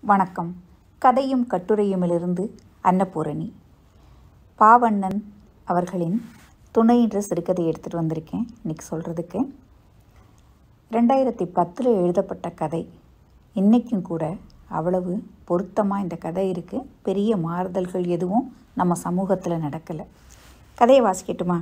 வணக்கம் கதையும் கட்டுரையுமிலிருந்து அன்னபூரணி பாவண்ணன் அவர்களின் துணை என்ற சிறுகதை எடுத்துகிட்டு வந்திருக்கேன் இன்னைக்கு சொல்கிறதுக்கு ரெண்டாயிரத்தி பத்தில் எழுதப்பட்ட கதை இன்றைக்கும் கூட அவ்வளவு பொருத்தமாக இந்த கதை இருக்குது பெரிய மாறுதல்கள் எதுவும் நம்ம சமூகத்தில் நடக்கலை கதையை வாசிக்கட்டுமா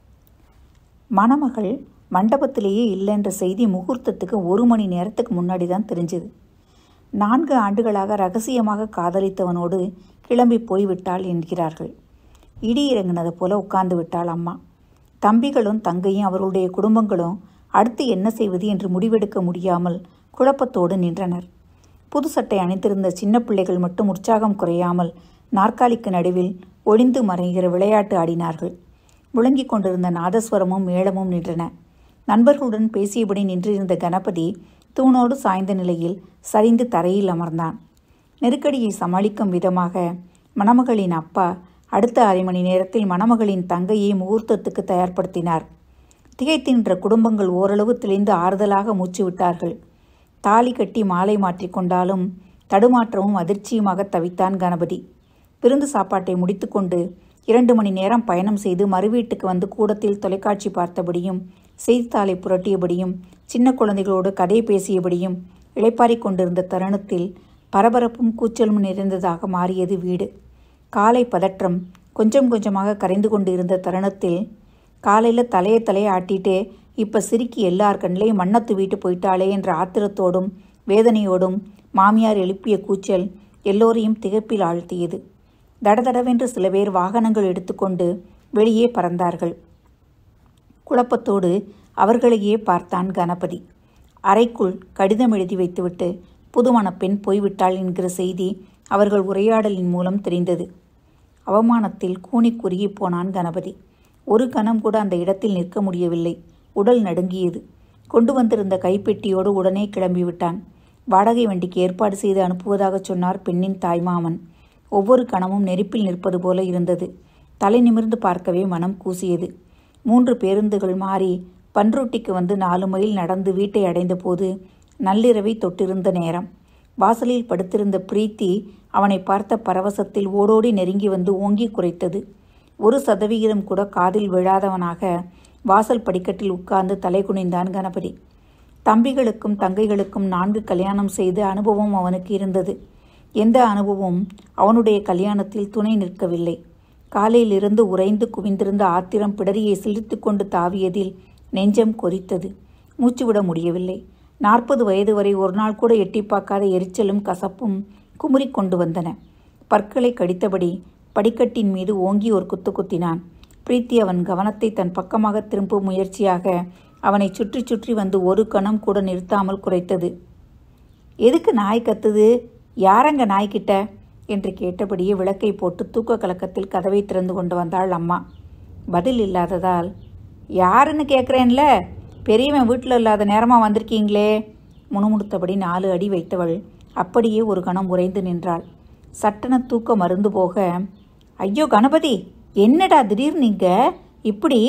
மணமகள் மண்டபத்திலேயே இல்லைன்ற செய்தி முகூர்த்தத்துக்கு ஒரு மணி நேரத்துக்கு முன்னாடி தான் தெரிஞ்சுது நான்கு ஆண்டுகளாக ரகசியமாக காதலித்தவனோடு கிளம்பி போய்விட்டாள் என்கிறார்கள் இடி இறங்கினது போல உட்கார்ந்து விட்டாள் அம்மா தம்பிகளும் தங்கையும் அவர்களுடைய குடும்பங்களும் அடுத்து என்ன செய்வது என்று முடிவெடுக்க முடியாமல் குழப்பத்தோடு நின்றனர் புது சட்டை அணிந்திருந்த சின்ன பிள்ளைகள் மட்டும் உற்சாகம் குறையாமல் நாற்காலிக்கு நடுவில் ஒளிந்து மறைகிற விளையாட்டு ஆடினார்கள் முழங்கிக் கொண்டிருந்த நாதஸ்வரமும் மேளமும் நின்றன நண்பர்களுடன் பேசியபடி நின்றிருந்த கணபதி தூணோடு சாய்ந்த நிலையில் சரிந்து தரையில் அமர்ந்தான் நெருக்கடியை சமாளிக்கும் விதமாக மணமகளின் அப்பா அடுத்த அரை மணி நேரத்தில் மணமகளின் தங்கையை முகூர்த்தத்துக்கு தயார்படுத்தினார் திகைத்தின்ற குடும்பங்கள் ஓரளவு தெளிந்து ஆறுதலாக மூச்சு விட்டார்கள் தாலி கட்டி மாலை மாற்றிக்கொண்டாலும் தடுமாற்றமும் அதிர்ச்சியுமாக தவித்தான் கணபதி விருந்து சாப்பாட்டை முடித்துக்கொண்டு இரண்டு மணி நேரம் பயணம் செய்து மறுவீட்டுக்கு வந்து கூடத்தில் தொலைக்காட்சி பார்த்தபடியும் செய்தித்தாளை புரட்டியபடியும் சின்ன குழந்தைகளோடு கதை பேசியபடியும் இளைப்பாறிக் கொண்டிருந்த தருணத்தில் பரபரப்பும் கூச்சலும் நிறைந்ததாக மாறியது வீடு காலை பதற்றம் கொஞ்சம் கொஞ்சமாக கரைந்து கொண்டு இருந்த தருணத்தில் காலையில் தலையை தலையை ஆட்டிட்டு இப்போ சிரிக்கி எல்லார் கண்ணிலையும் மண்ணை தூவிட்டு போயிட்டாளே என்ற ஆத்திரத்தோடும் வேதனையோடும் மாமியார் எழுப்பிய கூச்சல் எல்லோரையும் திகைப்பில் ஆழ்த்தியது தடதடவென்று சில பேர் வாகனங்கள் எடுத்துக்கொண்டு வெளியே பறந்தார்கள் குழப்பத்தோடு அவர்களையே பார்த்தான் கணபதி அறைக்குள் கடிதம் எழுதி வைத்துவிட்டு புதுமண பெண் போய்விட்டாள் என்கிற செய்தி அவர்கள் உரையாடலின் மூலம் தெரிந்தது அவமானத்தில் கூனி குறுகி போனான் கணபதி ஒரு கணம் கூட அந்த இடத்தில் நிற்க முடியவில்லை உடல் நடுங்கியது கொண்டு வந்திருந்த கைப்பெட்டியோடு உடனே கிளம்பிவிட்டான் வாடகை வண்டிக்கு ஏற்பாடு செய்து அனுப்புவதாக சொன்னார் பெண்ணின் தாய்மாமன் ஒவ்வொரு கணமும் நெருப்பில் நிற்பது போல இருந்தது தலை நிமிர்ந்து பார்க்கவே மனம் கூசியது மூன்று பேருந்துகள் மாறி பன்ருட்டிக்கு வந்து நாலு மைல் நடந்து வீட்டை அடைந்தபோது நள்ளிரவை தொட்டிருந்த நேரம் வாசலில் படுத்திருந்த பிரீத்தி அவனை பார்த்த பரவசத்தில் ஓடோடி நெருங்கி வந்து ஓங்கி குறைத்தது ஒரு சதவிகிதம் கூட காதில் விழாதவனாக வாசல் படிக்கட்டில் உட்கார்ந்து தலை குனிந்தான் கணபதி தம்பிகளுக்கும் தங்கைகளுக்கும் நான்கு கல்யாணம் செய்த அனுபவம் அவனுக்கு இருந்தது எந்த அனுபவமும் அவனுடைய கல்யாணத்தில் துணை நிற்கவில்லை காலையிலிருந்து உறைந்து குவிந்திருந்த ஆத்திரம் பிடரியை சிலிர்த்து கொண்டு தாவியதில் நெஞ்சம் கொதித்தது மூச்சுவிட முடியவில்லை நாற்பது வயது வரை ஒரு நாள் கூட எட்டி பார்க்காத எரிச்சலும் கசப்பும் குமுறி கொண்டு வந்தன பற்களை கடித்தபடி படிக்கட்டின் மீது ஓங்கி ஒரு குத்து குத்தினான் பிரீத்தி அவன் கவனத்தை தன் பக்கமாக திரும்பும் முயற்சியாக அவனை சுற்றி சுற்றி வந்து ஒரு கணம் கூட நிறுத்தாமல் குறைத்தது எதுக்கு நாய் கத்துது யாரங்க நாய்கிட்ட என்று கேட்டபடியே விளக்கை போட்டு தூக்க கலக்கத்தில் கதவை திறந்து கொண்டு வந்தாள் அம்மா பதில் இல்லாததால் யாருன்னு கேட்குறேன்ல பெரியவன் வீட்டில் இல்லாத நேரமாக வந்திருக்கீங்களே முணுமுணுத்தபடி நாலு அடி வைத்தவள் அப்படியே ஒரு கணம் உறைந்து நின்றாள் சட்டன தூக்க மருந்து போக ஐயோ கணபதி என்னடா திடீர் நீங்க இப்படி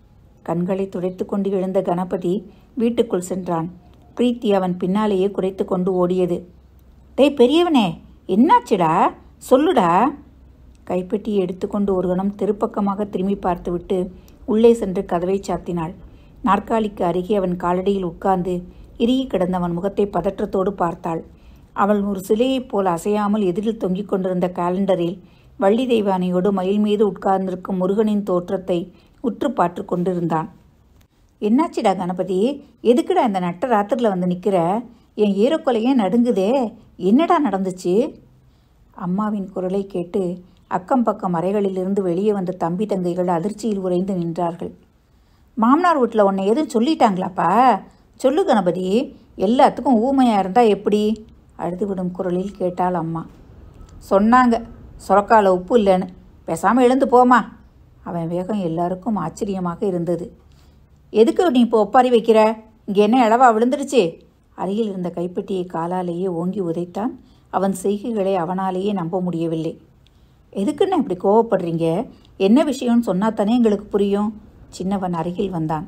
கண்களை துடைத்து கொண்டு எழுந்த கணபதி வீட்டுக்குள் சென்றான் பிரீத்தி அவன் பின்னாலேயே குறைத்து கொண்டு ஓடியது டேய் பெரியவனே என்னாச்சுடா சொல்லுடா கைப்பெட்டியை எடுத்துக்கொண்டு ஒரு கணம் தெருப்பக்கமாக திரும்பி பார்த்துவிட்டு உள்ளே சென்று கதவை சாத்தினாள் நாற்காலிக்கு அருகே அவன் காலடியில் உட்கார்ந்து இறுகி கிடந்த அவன் முகத்தை பதற்றத்தோடு பார்த்தாள் அவள் ஒரு சிலையைப் போல் அசையாமல் எதிரில் தொங்கிக் கொண்டிருந்த காலண்டரில் வள்ளி தெய்வானையோடு மயில் மீது உட்கார்ந்திருக்கும் முருகனின் தோற்றத்தை உற்று பார்த்து கொண்டிருந்தான் என்னாச்சுடா கணபதி எதுக்குடா இந்த நட்ட ராத்திரியில் வந்து நிற்கிற என் ஈரக்கொலையே நடுங்குதே என்னடா நடந்துச்சு அம்மாவின் குரலை கேட்டு அக்கம் பக்கம் அறைகளிலிருந்து வெளியே வந்த தம்பி தங்கைகள் அதிர்ச்சியில் உறைந்து நின்றார்கள் மாமனார் வீட்டில் உன்னை எதுவும் சொல்லிட்டாங்களாப்பா சொல்லு கணபதி எல்லாத்துக்கும் ஊமையாக இருந்தால் எப்படி அழுதுவிடும் குரலில் கேட்டாள் அம்மா சொன்னாங்க சுரக்கால உப்பு இல்லைன்னு பேசாமல் எழுந்து போமா அவன் வேகம் எல்லாருக்கும் ஆச்சரியமாக இருந்தது எதுக்கு நீ இப்போ ஒப்பாரி வைக்கிற இங்கே என்ன இளவா விழுந்துடுச்சு அருகில் இருந்த கைப்பெட்டியை காலாலேயே ஓங்கி உதைத்தான் அவன் செய்கைகளை அவனாலேயே நம்ப முடியவில்லை எதுக்குன்னு இப்படி கோவப்படுறீங்க என்ன விஷயம்னு சொன்னா தானே எங்களுக்கு புரியும் சின்னவன் அருகில் வந்தான்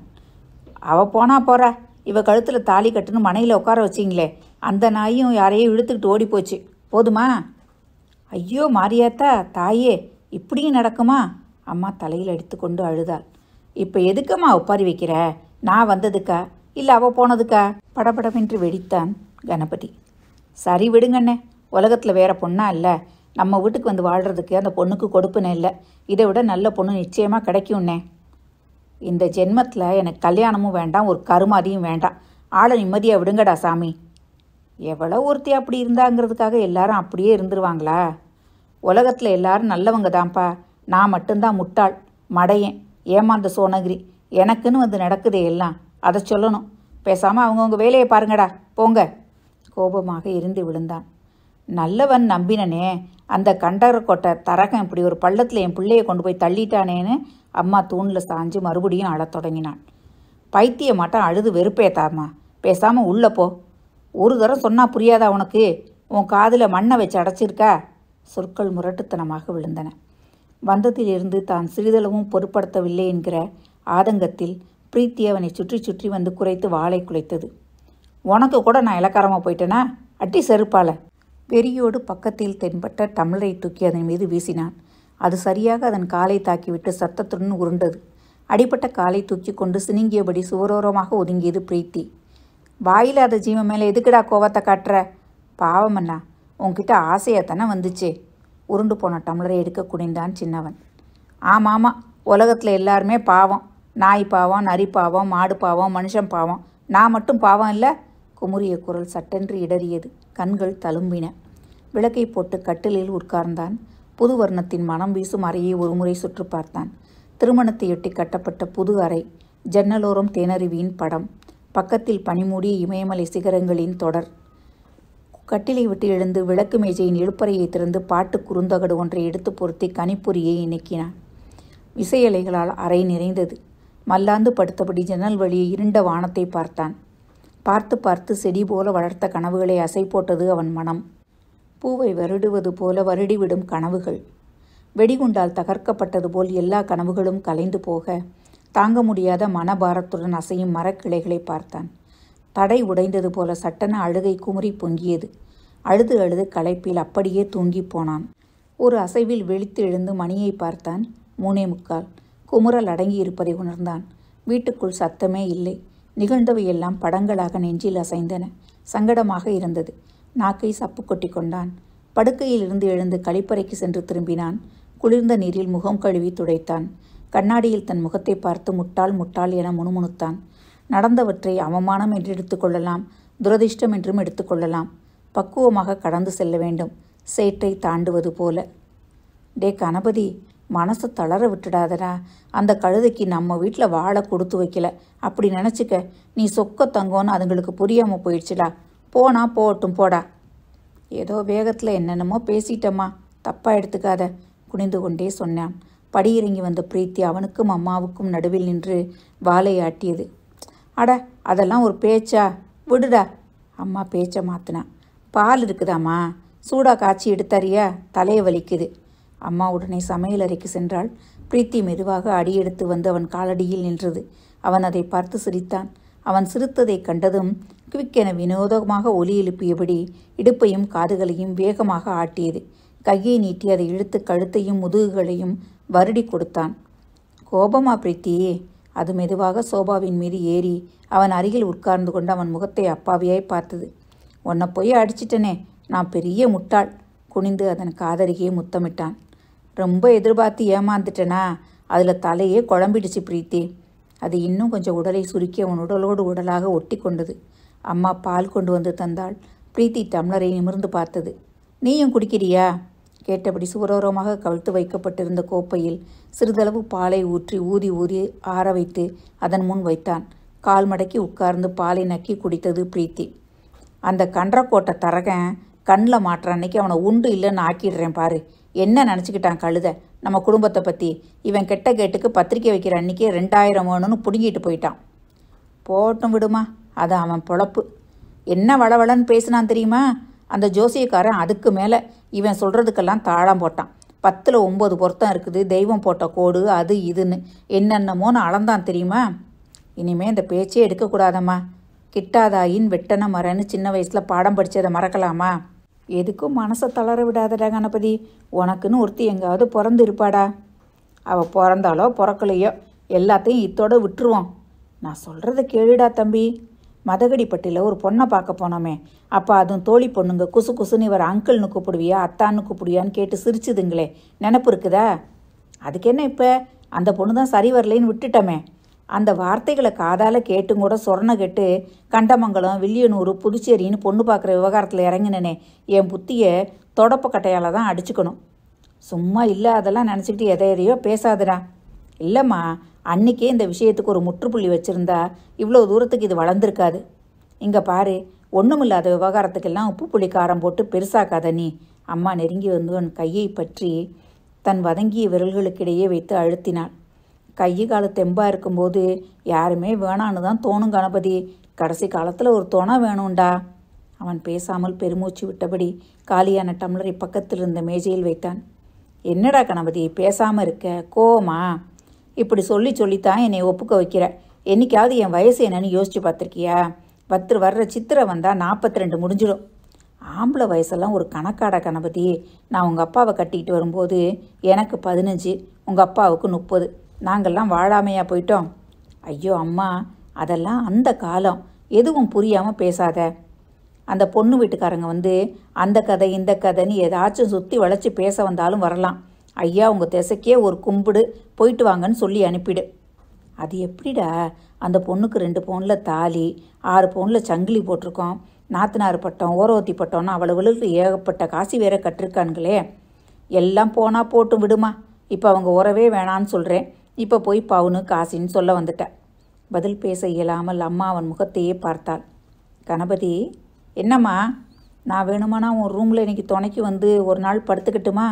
அவ போனா போறா இவ கழுத்தில் தாலி கட்டுன்னு மனையில் உட்கார வச்சிங்களே அந்த நாயும் யாரையும் இழுத்துக்கிட்டு ஓடி போச்சு போதுமா ஐயோ மாரியாத்தா தாயே இப்படியும் நடக்குமா அம்மா தலையில் அடித்துக்கொண்டு அழுதாள் இப்போ எதுக்கம்மா ஒப்பாரி வைக்கிற நான் வந்ததுக்கா இல்லை அவ போனதுக்கா படபடவென்று வெடித்தான் கணபதி சரி விடுங்கண்ணே உலகத்தில் வேற பொண்ணா இல்லை நம்ம வீட்டுக்கு வந்து வாழ்கிறதுக்கு அந்த பொண்ணுக்கு கொடுப்புனே இல்லை இதை விட நல்ல பொண்ணு நிச்சயமாக கிடைக்கும்ண்ணே இந்த ஜென்மத்தில் எனக்கு கல்யாணமும் வேண்டாம் ஒரு கருமாதியும் வேண்டாம் ஆளை நிம்மதியாக விடுங்கடா சாமி எவ்வளோ ஒருத்தி அப்படி இருந்தாங்கிறதுக்காக எல்லாரும் அப்படியே இருந்துருவாங்களா உலகத்தில் எல்லாரும் நல்லவங்க தான்ப்பா நான் மட்டும்தான் முட்டாள் மடையன் ஏமாந்த சோனகிரி எனக்குன்னு வந்து நடக்குதே எல்லாம் அதை சொல்லணும் பேசாமல் அவங்கவுங்க வேலையை பாருங்கடா போங்க கோபமாக இருந்து விழுந்தான் நல்லவன் நம்பினனே அந்த கண்டரக்கொட்டை தரகன் இப்படி ஒரு பள்ளத்தில் என் பிள்ளைய கொண்டு போய் தள்ளிட்டானேன்னு அம்மா தூணில் சாஞ்சு மறுபடியும் அழத் தொடங்கினான் பைத்திய மாட்டம் அழுது வெறுப்பேத்தாமா பேசாமல் உள்ளே போ ஒரு தரம் சொன்னா புரியாதா உனக்கு உன் காதில் மண்ணை வச்சு அடைச்சிருக்கா சொற்கள் முரட்டுத்தனமாக விழுந்தன வந்ததிலிருந்து தான் சிறிதளவும் பொருட்படுத்தவில்லை என்கிற ஆதங்கத்தில் பிரீத்தி அவனை சுற்றி சுற்றி வந்து குறைத்து வாளை குலைத்தது உனக்கு கூட நான் இலக்காரமாக போயிட்டேனா அட்டி செருப்பால வெறியோடு பக்கத்தில் தென்பட்ட டம்ளரை தூக்கி அதன் மீது வீசினான் அது சரியாக அதன் காலை தாக்கிவிட்டு சத்தத்துடன் உருண்டது அடிப்பட்ட காலை தூக்கி கொண்டு சினுங்கியபடி சுவரோரமாக ஒதுங்கியது பிரீத்தி வாயில்லாத ஜீவன் மேலே எதுக்குடா கோவத்தை காட்டுற பாவம் அண்ணா உன்கிட்ட ஆசையாக தானே வந்துச்சு உருண்டு போன டம்ளரை எடுக்க குனிந்தான் சின்னவன் ஆமாம் ஆமாம் உலகத்தில் எல்லாருமே பாவம் நாய் பாவம் நரி பாவம் மாடு பாவம் மனுஷன் பாவம் நான் மட்டும் பாவம் இல்லை குமுறிய குரல் சட்டென்று இடறியது கண்கள் தழும்பின விளக்கை போட்டு கட்டிலில் உட்கார்ந்தான் புது வர்ணத்தின் மனம் வீசும் அறையை ஒருமுறை சுற்று பார்த்தான் திருமணத்தையொட்டி கட்டப்பட்ட புது அறை ஜன்னலோரம் தேனருவியின் படம் பக்கத்தில் பனிமூடிய இமயமலை சிகரங்களின் தொடர் கட்டிலை விட்டு எழுந்து விளக்கு மேஜையின் இழுப்பறையை திறந்து பாட்டு குறுந்தகடு ஒன்றை எடுத்து பொருத்தி கனிப்பொறியை இணக்கினான் விசையலைகளால் அறை நிறைந்தது மல்லாந்து படுத்தபடி ஜன்னல் வழியே இருண்ட வானத்தை பார்த்தான் பார்த்து பார்த்து செடி போல வளர்த்த கனவுகளை அசை போட்டது அவன் மனம் பூவை வருடுவது போல வருடிவிடும் கனவுகள் வெடிகுண்டால் தகர்க்கப்பட்டது போல் எல்லா கனவுகளும் கலைந்து போக தாங்க முடியாத மனபாரத்துடன் அசையும் மரக்கிளைகளை பார்த்தான் தடை உடைந்தது போல சட்டென அழுகை குமுறி பொங்கியது அழுது அழுது களைப்பில் அப்படியே தூங்கிப் போனான் ஒரு அசைவில் விழித்து எழுந்து மணியை பார்த்தான் மூணே முக்கால் குமுறல் அடங்கி இருப்பதை உணர்ந்தான் வீட்டுக்குள் சத்தமே இல்லை நிகழ்ந்தவையெல்லாம் படங்களாக நெஞ்சில் அசைந்தன சங்கடமாக இருந்தது நாக்கை சப்பு கொட்டி கொண்டான் படுக்கையிலிருந்து எழுந்து கழிப்பறைக்கு சென்று திரும்பினான் குளிர்ந்த நீரில் முகம் கழுவி துடைத்தான் கண்ணாடியில் தன் முகத்தை பார்த்து முட்டாள் முட்டாள் என முணுமுணுத்தான் நடந்தவற்றை அவமானம் என்று எடுத்துக்கொள்ளலாம் துரதிர்ஷ்டம் என்றும் எடுத்துக்கொள்ளலாம் பக்குவமாக கடந்து செல்ல வேண்டும் சேற்றை தாண்டுவது போல டே கணபதி மனசை தளர விட்டுடாதடா அந்த கழுதைக்கு நம்ம வீட்டில் வாழை கொடுத்து வைக்கல அப்படி நினச்சிக்க நீ சொக்க தங்கோன்னு அதுங்களுக்கு புரியாமல் போயிடுச்சுடா போனா போகட்டும் போடா ஏதோ வேகத்தில் என்னென்னமோ பேசிட்டம்மா தப்பாக எடுத்துக்காத குனிந்து கொண்டே சொன்னான் படியிறங்கி வந்த பிரீத்தி அவனுக்கும் அம்மாவுக்கும் நடுவில் நின்று வாலை ஆட்டியது அட அதெல்லாம் ஒரு பேச்சா விடுடா அம்மா பேச்சை மாத்தினா பால் இருக்குதாம்மா சூடா காய்ச்சி எடுத்தாரியா தலையை வலிக்குது அம்மா உடனே சமையலறைக்கு சென்றாள் பிரீத்தி மெதுவாக அடியெடுத்து வந்து அவன் காலடியில் நின்றது அவன் அதை பார்த்து சிரித்தான் அவன் சிரித்ததைக் கண்டதும் குவிக்கென வினோதமாக ஒலி எழுப்பியபடி இடுப்பையும் காதுகளையும் வேகமாக ஆட்டியது கையை நீட்டி அதை இழுத்து கழுத்தையும் முதுகுகளையும் வருடி கொடுத்தான் கோபமா பிரீத்தி அது மெதுவாக சோபாவின் மீது ஏறி அவன் அருகில் உட்கார்ந்து கொண்டு அவன் முகத்தை அப்பாவியாய் பார்த்தது உன்னை போய் அடிச்சிட்டனே நான் பெரிய முட்டாள் குனிந்து அதன் காதருகே முத்தமிட்டான் ரொம்ப எதிர்பார்த்து ஏமாந்துட்டனா அதில் தலையே குழம்பிடுச்சு பிரீத்தி அது இன்னும் கொஞ்சம் உடலை சுருக்கி அவன் உடலோடு உடலாக ஒட்டி கொண்டது அம்மா பால் கொண்டு வந்து தந்தாள் பிரீத்தி டம்ளரை நிமிர்ந்து பார்த்தது நீயும் குடிக்கிறியா கேட்டபடி சுவரோரமாக கவிழ்த்து வைக்கப்பட்டிருந்த கோப்பையில் சிறிதளவு பாலை ஊற்றி ஊதி ஊதி ஆற வைத்து அதன் முன் வைத்தான் கால் மடக்கி உட்கார்ந்து பாலை நக்கி குடித்தது பிரீத்தி அந்த கன்றக்கோட்டை தரகன் கண்ணில் மாட்டுற அன்னைக்கு அவனை உண்டு இல்லைன்னு ஆக்கிடுறேன் பாரு என்ன நினச்சிக்கிட்டான் கழுத நம்ம குடும்பத்தை பற்றி இவன் கெட்ட கேட்டுக்கு பத்திரிக்கை வைக்கிற அன்னைக்கே ரெண்டாயிரம் வேணும்னு பிடுங்கிட்டு போயிட்டான் போட்டும் விடுமா அது அவன் பொழப்பு என்ன வளவளன்னு பேசினான் தெரியுமா அந்த ஜோசியக்காரன் அதுக்கு மேலே இவன் சொல்கிறதுக்கெல்லாம் தாளம் போட்டான் பத்தில் ஒம்பது பொருத்தம் இருக்குது தெய்வம் போட்ட கோடு அது இதுன்னு என்னென்னமோன்னு அளந்தான் தெரியுமா இனிமே இந்த பேச்சே எடுக்கக்கூடாதம்மா கிட்டாதாயின் வெட்டன மரன்னு சின்ன வயசில் பாடம் படித்ததை மறக்கலாமா எதுக்கும் மனசை தளர விடாதடா கணபதி உனக்குன்னு ஒருத்தி எங்காவது பிறந்து இருப்பாடா அவள் பிறந்தாலோ பிறக்கலையோ எல்லாத்தையும் இத்தோட விட்டுருவோம் நான் சொல்கிறத கேளுடா தம்பி மதகடிப்பட்டியில் ஒரு பொண்ணை பார்க்க போனோமே அப்போ அதுவும் தோழி பொண்ணுங்க குசு குசுன்னு இவர் அங்கிள்னு கூப்பிடுவியா அத்தான்னு கூப்பிடுவியான்னு கேட்டு சிரிச்சுதுங்களே நினப்பு இருக்குதா அதுக்கு என்ன இப்போ அந்த பொண்ணு தான் சரி வரலைன்னு விட்டுட்டோமே அந்த வார்த்தைகளை காதால் கேட்டும் கூட சொரண கெட்டு கண்டமங்கலம் வில்லியனூர் புதுச்சேரின்னு பொண்ணு பார்க்குற விவகாரத்தில் இறங்கினனே என் புத்தியை தொடப்ப கட்டையால் தான் அடிச்சுக்கணும் சும்மா இல்லை அதெல்லாம் நினச்சிக்கிட்டு எதை எதையோ பேசாதடா இல்லைம்மா அன்னைக்கே இந்த விஷயத்துக்கு ஒரு முற்றுப்புள்ளி வச்சுருந்தா இவ்வளோ தூரத்துக்கு இது வளர்ந்துருக்காது இங்கே பாரு ஒன்றுமில்லாத விவகாரத்துக்கெல்லாம் உப்பு புளி காரம் போட்டு பெருசாக்காத நீ அம்மா நெருங்கி வந்து உன் கையை பற்றி தன் வதங்கிய விரல்களுக்கிடையே வைத்து அழுத்தினாள் கை கால தெம்பா இருக்கும்போது யாருமே வேணான்னு தான் தோணும் கணபதி கடைசி காலத்தில் ஒரு துணை வேணும்டா அவன் பேசாமல் பெருமூச்சு விட்டபடி காலியான டம்ளரை பக்கத்தில் இருந்த மேஜையில் வைத்தான் என்னடா கணபதி பேசாமல் இருக்க கோவமா இப்படி சொல்லி சொல்லித்தான் என்னை ஒப்புக்க வைக்கிற என்னைக்காவது என் வயசு என்னன்னு யோசிச்சு பார்த்துருக்கியா பத்து வர்ற சித்திரை வந்தால் நாற்பத்தி ரெண்டு முடிஞ்சிடும் ஆம்பளை வயசெல்லாம் ஒரு கணக்காடா கணபதி நான் உங்கள் அப்பாவை கட்டிக்கிட்டு வரும்போது எனக்கு பதினஞ்சு உங்கள் அப்பாவுக்கு முப்பது நாங்கள்லாம் வாழாமையா போயிட்டோம் ஐயோ அம்மா அதெல்லாம் அந்த காலம் எதுவும் புரியாமல் பேசாத அந்த பொண்ணு வீட்டுக்காரங்க வந்து அந்த கதை இந்த கதைன்னு ஏதாச்சும் சுற்றி வளைச்சி பேச வந்தாலும் வரலாம் ஐயா உங்கள் திசைக்கே ஒரு கும்பிடு போயிட்டு வாங்கன்னு சொல்லி அனுப்பிடு அது எப்படிடா அந்த பொண்ணுக்கு ரெண்டு பவுனில் தாலி ஆறு பவுனில் சங்கிலி போட்டிருக்கோம் நாத்தனார் பட்டம் ஓரவத்தி பட்டம்னு அவ்வளவுகளுக்கு ஏகப்பட்ட காசி வேற கட்டிருக்கானுங்களே எல்லாம் போனால் போட்டு விடுமா இப்போ அவங்க உறவே வேணான்னு சொல்கிறேன் இப்போ போய் பவுனு காசின்னு சொல்ல வந்துட்டேன் பதில் பேச இயலாமல் அம்மா அவன் முகத்தையே பார்த்தாள் கணபதி என்னம்மா நான் வேணுமானா உன் ரூமில் இன்னைக்கு துணைக்கு வந்து ஒரு நாள் படுத்துக்கட்டுமா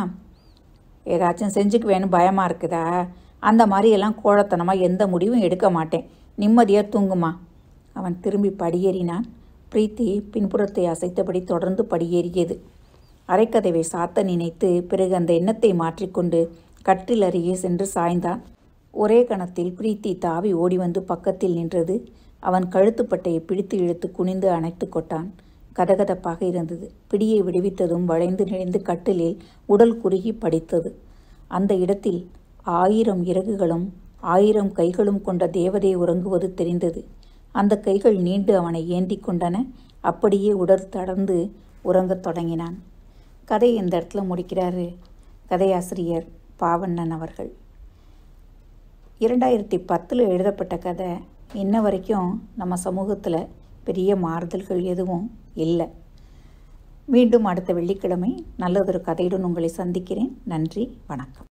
ஏதாச்சும் செஞ்சுக்குவேன்னு பயமாக இருக்குதா அந்த மாதிரியெல்லாம் கோழத்தனமாக எந்த முடிவும் எடுக்க மாட்டேன் நிம்மதியாக தூங்குமா அவன் திரும்பி படியேறினான் பிரீத்தி பின்புறத்தை அசைத்தபடி தொடர்ந்து படியேறியது அரைக்கதவை சாத்த நினைத்து பிறகு அந்த எண்ணத்தை மாற்றிக்கொண்டு கட்டில் அருகே சென்று சாய்ந்தான் ஒரே கணத்தில் பிரீத்தி தாவி ஓடி வந்து பக்கத்தில் நின்றது அவன் கழுத்துப்பட்டையை பிடித்து இழுத்து குனிந்து அணைத்து கொட்டான் கதகதப்பாக இருந்தது பிடியை விடுவித்ததும் வளைந்து நெளிந்து கட்டிலில் உடல் குறுகி படித்தது அந்த இடத்தில் ஆயிரம் இறகுகளும் ஆயிரம் கைகளும் கொண்ட தேவதை உறங்குவது தெரிந்தது அந்த கைகள் நீண்டு அவனை ஏந்தி கொண்டன அப்படியே உடல் தடர்ந்து உறங்கத் தொடங்கினான் கதை இந்த இடத்துல முடிக்கிறாரு கதையாசிரியர் பாவண்ணன் அவர்கள் இரண்டாயிரத்தி பத்தில் எழுதப்பட்ட கதை இன்ன வரைக்கும் நம்ம சமூகத்தில் பெரிய மாறுதல்கள் எதுவும் இல்லை மீண்டும் அடுத்த வெள்ளிக்கிழமை நல்லதொரு கதையுடன் உங்களை சந்திக்கிறேன் நன்றி வணக்கம்